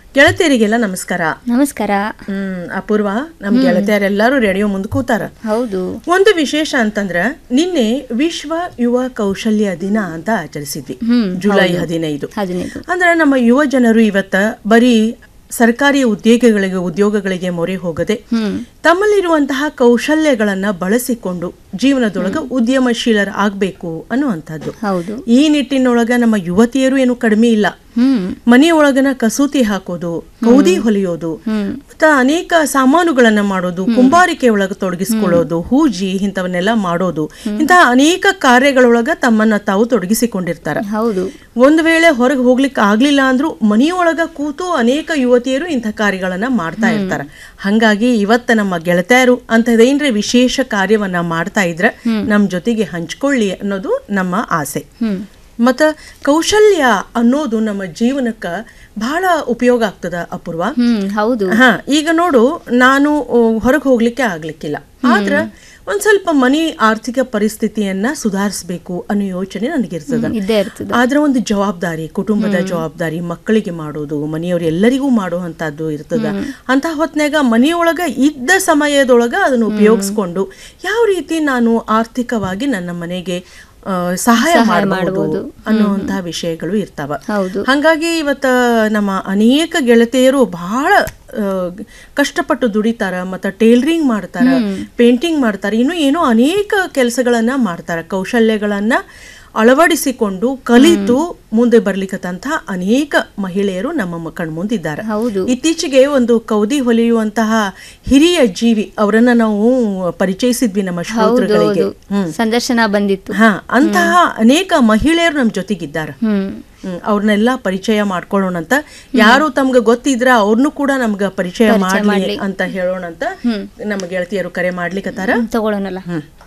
ಗೆಳತಿಯರಿಗೆಲ್ಲ ನಮಸ್ಕಾರ ನಮಸ್ಕಾರ ಹ್ಮ್ ಅಪೂರ್ವ ನಮ್ ಗೆಳತಿಯರೆಲ್ಲರೂ ರೇಡಿಯೋ ಮುಂದೆ ಕೂತಾರ ಹೌದು ಒಂದು ವಿಶೇಷ ಅಂತಂದ್ರ ನಿನ್ನೆ ವಿಶ್ವ ಯುವ ಕೌಶಲ್ಯ ದಿನ ಅಂತ ಆಚರಿಸಿದ್ವಿ ಹ್ಮ್, ಜುಲೈ ಹದಿನೈದು ಹದಿನೈದು ಅಂದ್ರೆ ನಮ್ಮ ಯುವ ಜನರು ಇವತ್ತ ಬರೀ ಸರ್ಕಾರಿ ಉದ್ಯೋಗಗಳಿಗೆ ಉದ್ಯೋಗಗಳಿಗೆ ಮೊರೆ ಹೋಗದೆ ಹ್ಮ್ ತಮ್ಮಲ್ಲಿರುವಂತಹ ಕೌಶಲ್ಯಗಳನ್ನ ಬಳಸಿಕೊಂಡು ಜೀವನದೊಳಗ ಉದ್ಯಮಶೀಲರ ಆಗ್ಬೇಕು ಅನ್ನುವಂಥದ್ದು ಹೌದು ಈ ನಿಟ್ಟಿನೊಳಗ ನಮ್ಮ ಯುವತಿಯರು ಏನು ಕಡಿಮೆ ಇಲ್ಲ ಹ್ಮ್ ಮನೆಯೊಳಗನ ಕಸೂತಿ ಹಾಕೋದು ಕೌದಿ ಹೊಲಿಯೋದು ಮತ್ತ ಅನೇಕ ಸಾಮಾನುಗಳನ್ನ ಮಾಡೋದು ಕುಂಬಾರಿಕೆ ಒಳಗ ತೊಡಗಿಸ್ಕೊಳ್ಳೋದು ಹೂಜಿ ಇಂಥವನ್ನೆಲ್ಲ ಮಾಡೋದು ಇಂತಹ ಅನೇಕ ಕಾರ್ಯಗಳೊಳಗ ತಮ್ಮನ್ನ ತಾವು ತೊಡಗಿಸಿಕೊಂಡಿರ್ತಾರ ಹೌದು ಒಂದು ವೇಳೆ ಹೊರಗೆ ಹೋಗ್ಲಿಕ್ಕೆ ಆಗ್ಲಿಲ್ಲ ಅಂದ್ರೂ ಮನೆಯೊಳಗ ಕೂತು ಅನೇಕ ಯುವತಿಯರು ಇಂಥ ಕಾರ್ಯಗಳನ್ನ ಮಾಡ್ತಾ ಇರ್ತಾರ ಹಂಗಾಗಿ ಇವತ್ತ ನಮ್ಮ ಗೆಳತಿಯರು ಅಂತದೇನ್ರೆ ವಿಶೇಷ ಕಾರ್ಯವನ್ನ ಮಾಡ್ತಾ ಇದ್ರ ನಮ್ ಜೊತೆಗೆ ಹಂಚ್ಕೊಳ್ಳಿ ಅನ್ನೋದು ನಮ್ಮ ಆಸೆ ಹ್ಮ್ ಮತ್ತ ಕೌಶಲ್ಯ ಅನ್ನೋದು ನಮ್ಮ ಜೀವನಕ್ಕ ಬಹಳ ಉಪಯೋಗ ಆಗ್ತದ ಅಪೂರ್ವ ಹ್ಮ್ ಹೌದು ಹಾ ಈಗ ನೋಡು ನಾನು ಹೊರಗೆ ಹೋಗ್ಲಿಕ್ಕೆ ಆಗ್ಲಿಕ್ಕಿಲ್ಲ ಆದ್ರ ಒಂದ್ ಸ್ವಲ್ಪ ಮನಿ ಆರ್ಥಿಕ ಪರಿಸ್ಥಿತಿಯನ್ನ ಸುಧಾರಿಸ್ಬೇಕು ಅನ್ನೋ ಯೋಚನೆ ನನಗಿರ್ತದ ಇದ್ದೇ ಇರ್ತದೆ ಆದ್ರೆ ಒಂದು ಜವಾಬ್ದಾರಿ ಕುಟುಂಬದ ಜವಾಬ್ದಾರಿ ಮಕ್ಕಳಿಗೆ ಮಾಡೋದು ಮನೆಯವ್ರು ಎಲ್ಲರಿಗೂ ಮಾಡುವಂತದ್ದು ಇರ್ತದ ಅಂತ ಹೊತ್ನ್ಯಾಗ ಮನೆಯೊಳಗ ಇದ್ದ ಸಮಯದೊಳಗ ಅದನ್ನು ಉಪಯೋಗಿಸ್ಕೊಂಡು ಯಾವ ರೀತಿ ನಾನು ಆರ್ಥಿಕವಾಗಿ ನನ್ನ ಮನೆಗೆ ಆ, ಸಹಾಯ ಮಾಡಬಹುದು ಅನ್ನುವಂತಹ ವಿಷಯಗಳು ಇರ್ತಾವ ಹೌದು ಹಂಗಾಗಿ ಇವತ್ತ ನಮ್ಮ ಅನೇಕ ಗೆಳತಿಯರು ಬಹಳ ಆ, ಕಷ್ಟಪಟ್ಟು ದುಡಿತಾರ ಮತ್ತ ಟೇಲರಿಂಗ್ ಮಾಡ್ತಾರ ಪೇಂಟಿಂಗ್ ಮಾಡ್ತಾರ ಇನ್ನು ಏನೋ ಅನೇಕ ಕೆಲಸಗಳನ್ನ ಮಾಡ್ತಾರ ಕೌಶಲ್ಯಗಳನ್ನ ಅಳವಡಿಸಿಕೊಂಡು ಕಲಿತು ಮುಂದೆ ಬರ್ಲಿಕ್ಕಂತಹ ಅನೇಕ ಮಹಿಳೆಯರು ನಮ್ಮ ಕಣ್ಮುಂದಿದ್ದಾರೆ ಹೌದು ಇತ್ತೀಚೆಗೆ ಒಂದು ಕೌದಿ ಹೊಲಿಯುವಂತಹ ಹಿರಿಯ ಜೀವಿ ಅವರನ್ನ ನಾವು ಪರಿಚಯಿಸಿದ್ವಿ ನಮ್ಮ ಶ್ರೋತೃಗಳಿಗೆ ಹೌದು ಸಂದರ್ಶನ ಬಂದಿತ್ತು ಹಾ ಅಂತಹ ಅನೇಕ ಮಹಿಳೆಯರು ನಮ್ಮ ಜೊತೆಗಿದ್ದಾರೆ ಹ್ಮ್ ಹ್ಮ್, ಅವ್ರನ್ನೆಲ್ಲ ಪರಿಚಯ ಮಾಡ್ಕೊಳ್ಳೋಣ ಅಂತ ಯಾರು ತಮ್ಗೆ ಗೊತ್ತಿದ್ರ ಅವ್ರನ್ನು ಕೂಡ ನಮ್ಗ ಪರಿಚಯ ಮಾಡ್ಲಿ ಅಂತ ಹೇಳೋಣ ಅಂತ ನಮ್ಮ ಗೆಳತಿಯರು ಕರೆ ಮಾಡ್ಲಿಕ್ಕತ್ತಾರ ತಗೊಳ್ಳೋಣಲ್ಲ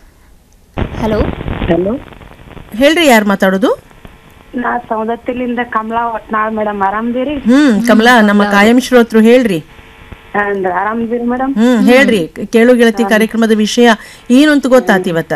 ಹಲೋ ಹಲೋ ಹೇಳ್ರಿ ಯಾರು ಮಾತಾಡೋದು ನಾ ಸೌದತ್ತಿಲಿಂದ ಕಮಲಾ ಒಟ್ನಾಳ್ ಮೇಡಮ್ ಆರಾಮದಿರಿ ಹ್ಮ್ ಕಮಲಾ ನಮ್ಮ ಕಾಯಂ ಶ್ರೋತ್ರು ಹೇಳ್ರಿ ಅಂದ್ರ ಆರಾಮದಿರಿ ಮೇಡಮ್ ಹ್ಮ್ ಹೇಳ್ರಿ ಕೇಳು ಗೆಳತಿ ಕಾರ್ಯಕ್ರಮದ ವಿಷಯ ಏನು ಅಂತ ಗೊತ್ತಾತ್ ಇವತ್ತ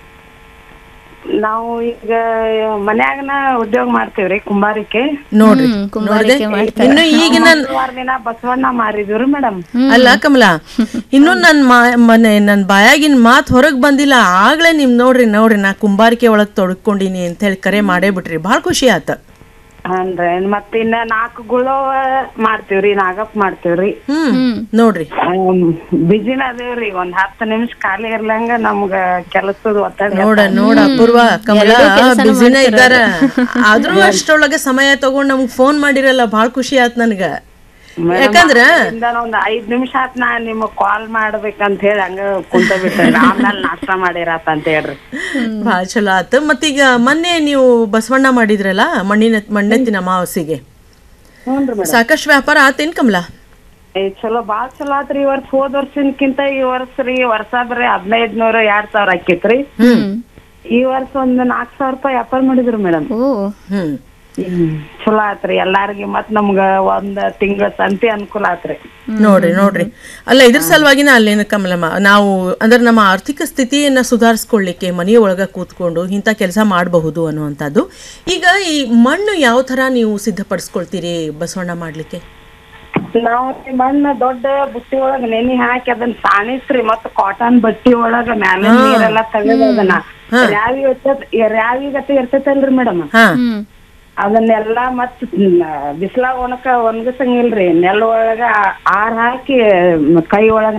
ನಾವು ಈಗ ಮನ್ಯಾಗನ ಉದ್ಯೋಗ ಮಾಡ್ತೀವ್ರಿ ಕುಂಬಾರಿಕೆ ನೋಡ್ರಿ ಹ್ಮ್ ಕುಂಬಾರಿಕೆ ಮಾಡ್ತಾರೆ ಇನ್ನು ಈಗಿನ ಮಂಗಳವಾರ ದಿನ ಬಸವಣ್ಣ ಮಾರಿದ್ವಿ ಮೇಡಮ್ ಅಲ್ಲ ಕಮಲಾ ಇನ್ನು ನನ್ ಮಾ- ಮನೆ ನನ್ ಬಾಯಾಗಿನ ಮಾತ್ ಹೊರಗ್ ಬಂದಿಲ್ಲ ಆಗ್ಲೇ ನಿಮ್ ನೋಡ್ರಿ ನೋಡ್ರಿ ನಾ ಕುಂಬಾರಿಕೆ ಒಳಗ್ ತೊಡ್ಕೊಂಡಿನಿ ಅಂತ ಹೇಳಿ ಕರೆ ಮಾಡೇ ಬಿಟ್ರಿ ಬಹಳ ಖುಷಿ ಆತ ಅಂದ್ರೆ ಮತ್ತ ಇನ್ನ ನಾಲ್ಕು ಗುಳೋ ಮಾಡ್ತೀವ್ರಿ ನಾಗಪ್ಪ ಮಾಡ್ತೀವ್ರಿ ಹ್ಮ್ ನೋಡ್ರಿ ಬಿಜಿನ ಅದೇವ್ರಿ ಒಂದ್ ಹತ್ತು ನಿಮಿಷ ಖಾಲಿ ಇರ್ಲಂಗ ನಮ್ಗ ಕೆಲಸದ ಒತ್ತಡ ನೋಡ ನೋಡ ಅಪೂರ್ವ ಕಮಲಾ ಬಿಸಿನ ಇದ್ದಾರ ಆದ್ರೂ ಅಷ್ಟರೊಳಗೆ ಸಮಯ ತಗೊಂಡ್ ನಮ್ಗ್ ಫೋನ್ ಮಾಡಿರಲ್ಲ ಬಹಳ ಖುಷಿ ಆತ್ ನನ್ಗ ಯಾಕಂದ್ರ ಇಂದ ಒಂದ್ ಐದ್ ನಿಮಿಷ ಆತ್ ನಾ ನಿಮಗ್ ಕಾಲ್ ಮಾಡ್ಬೇಕಂತ ಹೇಳಿ ಹಂಗ ಕುಂತ ಬಿಟ್ರಿ ಆಮೇಲೆ ನಾಷ್ಟ ಮಾಡಿರಾತ ಅಂತ ಹೇಳ್ರಿ ಬಹಳ ಚಲೋ ಆತ್ ಮತ್ತೀಗ ಮೊನ್ನೆ ನೀವು ಬಸವಣ್ಣ ಮಾಡಿದ್ರಲ್ಲ ಮಣ್ಣಿನ ಮಣ್ಣೆತ್ತಿನ ಅಮಾವಾಸ್ಯೆಗೆ ಹ್ಞೂನ್ರಿ ಮೇಡಮ್ ಸಾಕಷ್ಟು ವ್ಯಾಪಾರ ಆತೇನ್ ಕಮಲಾ ಏ ಚಲೋ ಬಾಳ್ ಚಲೋ ಆತ್ರಿ ಈ ವರ್ಷ ಹೋದ್ ವರ್ಷನ್ಕಿಂತ ಈ ವರ್ಷ ರೀ ವರ್ಷ ಬರೀ ಹದಿನೈದ್ ನೂರ ಎರಡ್ ಸಾವಿರ ಆಕಿತ್ರಿ ಹ್ಮ್ ಈ ವರ್ಷ ಒಂದ್ ನಾಲ್ಕ್ ಸಾವಿರ ರೂಪಾಯಿ ವ್ಯಾಪಾರ ಮಾಡಿದ್ರು ಮೇಡಮ್ ಓ ಹ್ಮ್ ಚಲೋ ಆತ್ರಿ ಎಲ್ಲಾರ್ಗಿ ಮತ್ ನಮ್ಗ ಒಂದ್ ತಿಂಗಳ ಸಂತಿ ಅನುಕೂಲ ಆತ್ರಿ ನೋಡ್ರಿ ನೋಡ್ರಿ ಅಲ್ಲ ಇದ್ರ ಸಲುವಾಗಿನ ಅಲ್ಲೇನು ಕಮಲಮ್ಮ ನಾವು ಅಂದ್ರೆ ನಮ್ಮ ಆರ್ಥಿಕ ಸ್ಥಿತಿಯನ್ನ ಸುಧಾರಿಸ್ಕೊಳ್ಳಿಕ್ಕೆ ಮನೆಯ ಒಳಗ ಕೂತ್ಕೊಂಡು ಇಂಥ ಕೆಲಸ ಮಾಡಬಹುದು ಅನ್ನುವಂಥದ್ದು ಈಗ ಈ ಮಣ್ಣು ಯಾವ ತರ ನೀವು ಸಿದ್ಧಪಡಿಸ್ಕೊಳ್ತೀರಿ ಬಸವಣ್ಣ ಮಾಡ್ಲಿಕ್ಕೆ ನಾವ್ ಈ ಮಣ್ಣ ದೊಡ್ಡ ಬುಟ್ಟಿ ಒಳಗ ನೆನಿ ಹಾಕಿ ಅದನ್ನ ಸಾಣಿಸ್ರಿ ಮತ್ತ ಕಾಟನ್ ಬಟ್ಟಿ ಒಳಗ ಮ್ಯಾಲಿನ ನೀರೆಲ್ಲಾ ತೆಗೆದ ಅದನ್ನ ರ್ಯಾವಿ ಇರ್ತದ ರ್ಯಾವಿ ಗತಿ ಇರ್ತೈತಲ್ರಿ ಮೇಡಮ್ ಹಾ ಹ್ಮ್ ಅದನ್ನೆಲ್ಲಾ ಮತ್ ಬಿಸ್ಲಾಗ ಒಣಕ ಒಣಗಸಂಗಿಲ್ರಿ ನೆಲ ಒಳಗ ಆರ್ ಹಾಕಿ ಕೈ ಒಳಗ